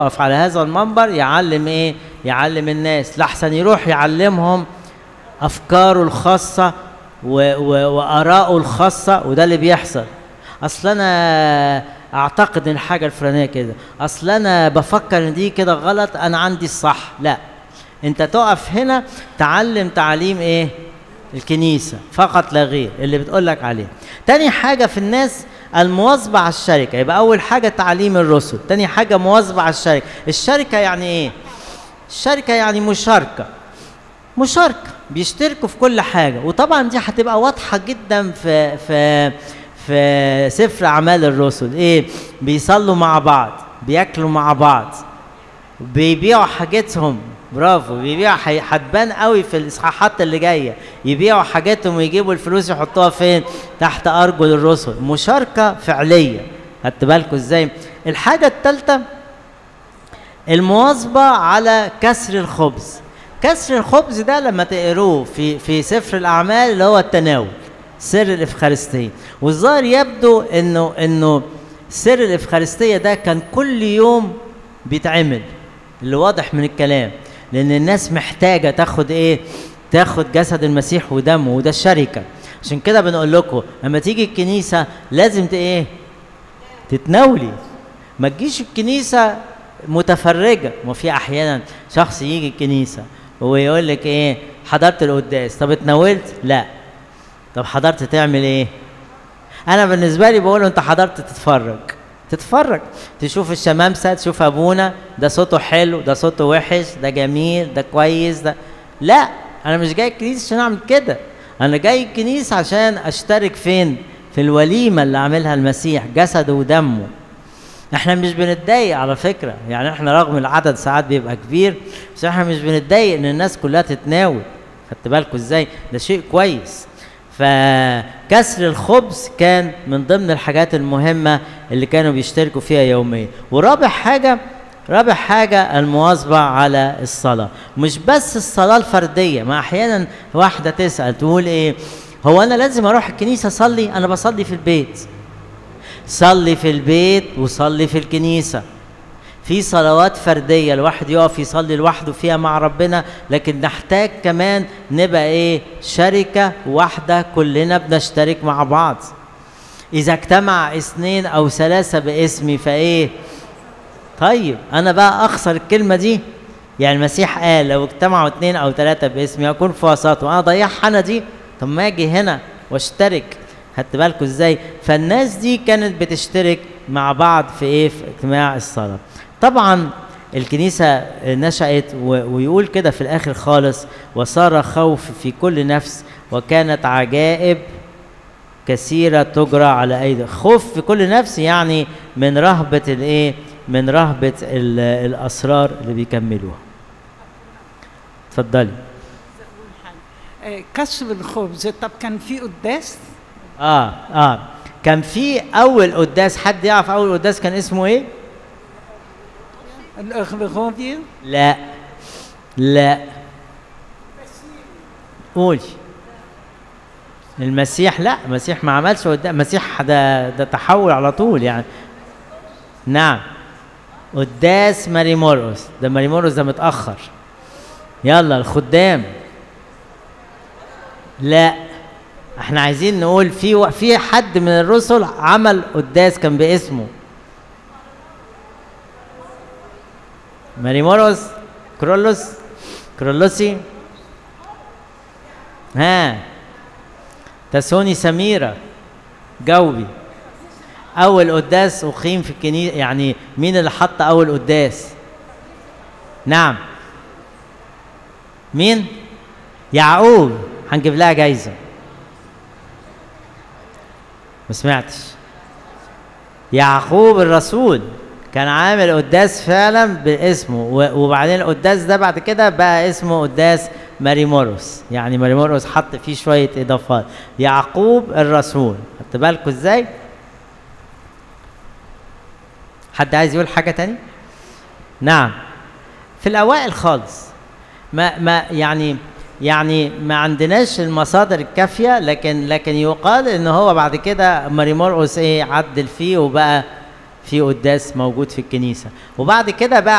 يقف على هذا المنبر يعلم ايه يعلم الناس لحسن يروح يعلمهم افكاره الخاصه و- و- واراءه الخاصه وده اللي بيحصل اصل انا اعتقد ان الحاجه الفلانيه كده اصل انا بفكر ان دي كده غلط انا عندي الصح لا انت تقف هنا تعلم تعليم ايه الكنيسه فقط لا غير اللي بتقول لك عليه تاني حاجه في الناس المواظبه على الشركه يبقى اول حاجه تعليم الرسل تاني حاجه مواظبه على الشركه الشركه يعني ايه الشركه يعني مشاركه مشاركه بيشتركوا في كل حاجه وطبعا دي هتبقى واضحه جدا في في في سفر اعمال الرسل ايه بيصلوا مع بعض بياكلوا مع بعض بيبيعوا حاجتهم برافو بيبيعوا حي- هتبان قوي في الاصحاحات اللي جايه يبيعوا حاجاتهم ويجيبوا الفلوس يحطوها فين تحت ارجل الرسل مشاركه فعليه خدت بالكم ازاي الحاجه الثالثه المواظبه على كسر الخبز كسر الخبز ده لما تقروه في في سفر الاعمال اللي هو التناول سر الافخارستيه والظاهر يبدو انه انه سر الافخارستيه ده كان كل يوم بيتعمل اللي واضح من الكلام لان الناس محتاجه تاخد ايه تاخد جسد المسيح ودمه وده الشركه عشان كده بنقول لكم لما تيجي الكنيسه لازم ت- ايه تتناولي ما تجيش الكنيسه متفرجه ما في احيانا شخص يجي الكنيسه ويقول لك ايه حضرت القداس طب اتناولت لا طب حضرت تعمل ايه انا بالنسبه لي بقول له انت حضرت تتفرج تتفرج تشوف الشمامسه تشوف ابونا ده صوته حلو ده صوته وحش ده جميل ده كويس ده لا انا مش جاي الكنيسه عشان اعمل كده انا جاي الكنيسه عشان اشترك فين في الوليمه اللي عاملها المسيح جسده ودمه احنا مش بنتضايق على فكره يعني احنا رغم العدد ساعات بيبقى كبير بس احنا مش بنتضايق ان الناس كلها تتناول خدت بالكم ازاي ده شيء كويس فكسر الخبز كان من ضمن الحاجات المهمه اللي كانوا بيشتركوا فيها يوميا ورابع حاجه رابع حاجة المواظبة على الصلاة مش بس الصلاة الفردية ما أحيانا واحدة تسأل تقول إيه هو أنا لازم أروح الكنيسة أصلي أنا بصلي في البيت صلي في البيت وصلي في الكنيسة في صلوات فردية الواحد يقف يصلي لوحده فيها مع ربنا لكن نحتاج كمان نبقى ايه شركة واحدة كلنا بنشترك مع بعض إذا اجتمع اثنين أو ثلاثة باسمي فإيه طيب أنا بقى أخسر الكلمة دي يعني المسيح قال لو اجتمعوا اثنين أو ثلاثة باسمي أكون في وسطهم أنا أضيعها أنا دي طب ما أجي هنا واشترك خدت بالكم ازاي فالناس دي كانت بتشترك مع بعض في ايه في اجتماع الصلاه طبعا الكنيسه نشات و- ويقول كده في الاخر خالص وصار خوف في كل نفس وكانت عجائب كثيره تجرى على ايدي خوف في كل نفس يعني من رهبه الايه من رهبه ال- الاسرار اللي بيكملوها اتفضلي آه، كسر الخبز طب كان في قداس اه اه كان في اول قداس حد يعرف اول قداس كان اسمه ايه الاغلغوبيا لا لا قولي المسيح لا المسيح ما عملش قدام المسيح ده ده تحول على طول يعني نعم قداس ماري مرقس ده ماري مرقس ده متأخر يلا الخدام لا احنا عايزين نقول في و- في حد من الرسل عمل قداس كان باسمه ماري مرقس كرولوس كرولوسي ها تسوني سميرة جاوبي أول قداس أقيم في الكنيسة يعني مين اللي حط أول قداس؟ نعم مين؟ يعقوب هنجيب لها جايزة ما سمعتش يعقوب الرسول كان عامل قداس فعلا باسمه و- وبعدين القداس ده بعد كده بقى اسمه قداس ماري مورس يعني ماري مورس حط فيه شويه اضافات يعقوب الرسول خدت بالكم ازاي حد عايز يقول حاجه تاني نعم في الاوائل خالص ما ما يعني يعني ما عندناش المصادر الكافيه لكن لكن يقال ان هو بعد كده ماري مرقس ايه عدل فيه وبقى في قداس موجود في الكنيسه وبعد كده بقى